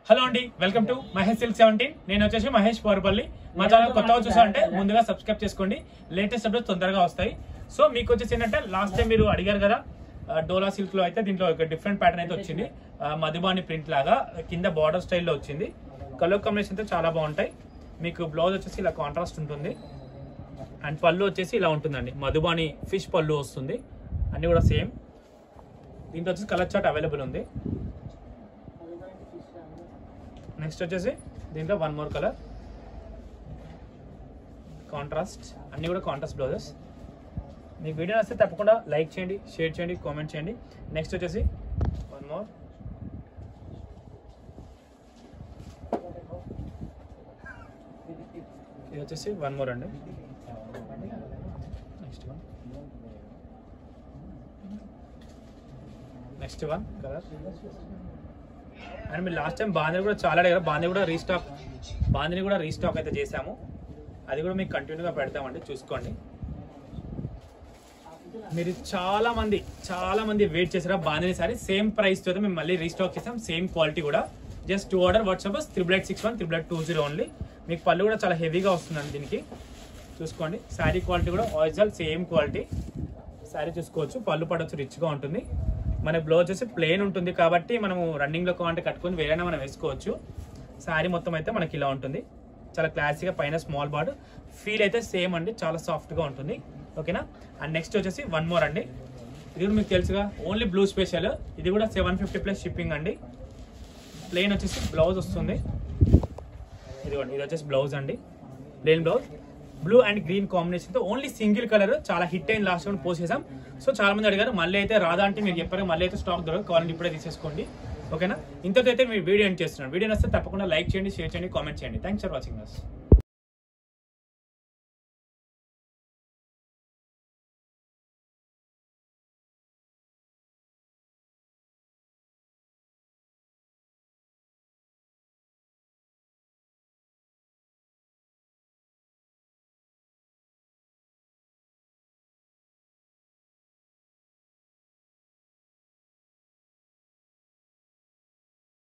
hello అండి welcome to Mahesh silk seventeen నేను వచ్చేసి మహేష్ పోరపల్లి మా ఛానల్ కొత్తగా చూసారంటే ముందుగా సబ్స్క్రైబ్ చేసుకోండి లేటెస్ట్ అప్డేట్స్ తొందరగా వస్తాయి సో మీకు వచ్చేసి ఏంటంటే లాస్ట్ టైం మీరు అడిగారు కదా ఆ, డోలా సిల్క్ లో అయితే దీంట్లో ఒక డిఫరెంట్ ప్యాటర్న్ అయితే వచ్చింది ఆ, మధుబాని ప్రింట్ లాగా కింద బార్డర్ స్టైల్లో వచ్చింది కలర్ కాంబినేషన్ అయితే చాలా బాగుంటాయి మీకు బ్లౌజ్ వచ్చేసి ఇలా కాంట్రాస్ట్ ఉంటుంది అండ్ పళ్ళు వచ్చేసి ఇలా ఉంటుందండి మధుబాని ఫిష్ పళ్ళు వస్తుంది అన్ని కూడా సేమ్ దీంట్లో వచ్చేసి కలర్ చార్ట్ అవైలబుల్ ఉంది నెక్స్ట్ వచ్చేసి దీంట్లో వన్ మోర్ కలర్ కాంట్రాస్ట్ అన్ని కూడా కాంట్రాస్ట్ బ్లౌజెస్ మీకు వీడియో నచ్చితే తప్పకుండా లైక్ చేయండి షేర్ చేయండి కామెంట్ చేయండి నెక్స్ట్ వచ్చేసి వన్ మోర్ ఇది వచ్చేసి వన్ మోర్ అండి next one next one colour and మీరు లాస్ట్ టైం బాంధని కూడా చాలా అడిగారు బాంధని కూడా రీస్టాక్ బాంధని కూడా రీస్టాక్ అయితే చేశాము అది కూడా మీకు కంటిన్యూగా పెడతామండి చూసుకోండి మీరు చాలా మంది చాలా మంది వెయిట్ చేసారా బాంధని సారీ సేమ్ ప్రైస్ తో మేము మళ్ళీ రీస్టాక్ చేసాం సేమ్ క్వాలిటీ కూడా just to order WhatsApp triple eight six one triple eight two zero only మీకు పళ్ళు కూడా చాలా హెవీగా వస్తుందండి దీనికి చూసుకోండి శారీ క్వాలిటీ కూడా ఒరిజినల్ సేమ్ క్వాలిటీ శారీ చూసుకోవచ్చు పళ్ళు పడవచ్చు రిచ్గా ఉంటుంది మన బ్లౌజ్ వచ్చేసి ప్లేన్ ఉంటుంది కాబట్టి మనము రన్నింగ్లో కావాలంటే కట్టుకొని వేరైనా మనం వేసుకోవచ్చు శారీ మొత్తం అయితే మనకి ఇలా ఉంటుంది చాలా క్లాసీగా పైన స్మాల్ బార్డ్ ఫీల్ అయితే సేమ్ అండి చాలా సాఫ్ట్గా ఉంటుంది ఓకేనా అండ్ నెక్స్ట్ వచ్చేసి వన్ మోర్ అండి ఇది కూడా మీకు తెలుసుగా ఓన్లీ బ్లూ స్పెషల్ ఇది కూడా సెవెన్ ఫిఫ్టీ ప్లస్ షిప్పింగ్ అండి ప్లెయిన్ వచ్చేసి బ్లౌజ్ వస్తుంది ఇదిగోండి ఇది వచ్చేసి బ్లౌజ్ అండి plain blouse blue and green combination తో ఓన్లీ సింగిల్ కలర్ చాలా హిట్ అయిన లాస్ట్ కూడా పోస్ట్ చేసాం సో చాలా మంది అడిగారు మళ్ళీ అయితే రాదా అంటే మీరు చెప్పారు మళ్ళీ అయితే స్టాక్ దొరకదు కావాలంటే ఇప్పుడే తీసేసుకోండి ఓకేనా ఇంతతో అయితే మీరు వీడియో ఎండ్ చేస్తున్నాను వీడియో నచ్చితే తప్పకుండా లైక్ చేయండి షేర్ చేయండి కామెంట్ చేయండి థ్యాంక్స్ ఫర్ వాచింగ్ అస్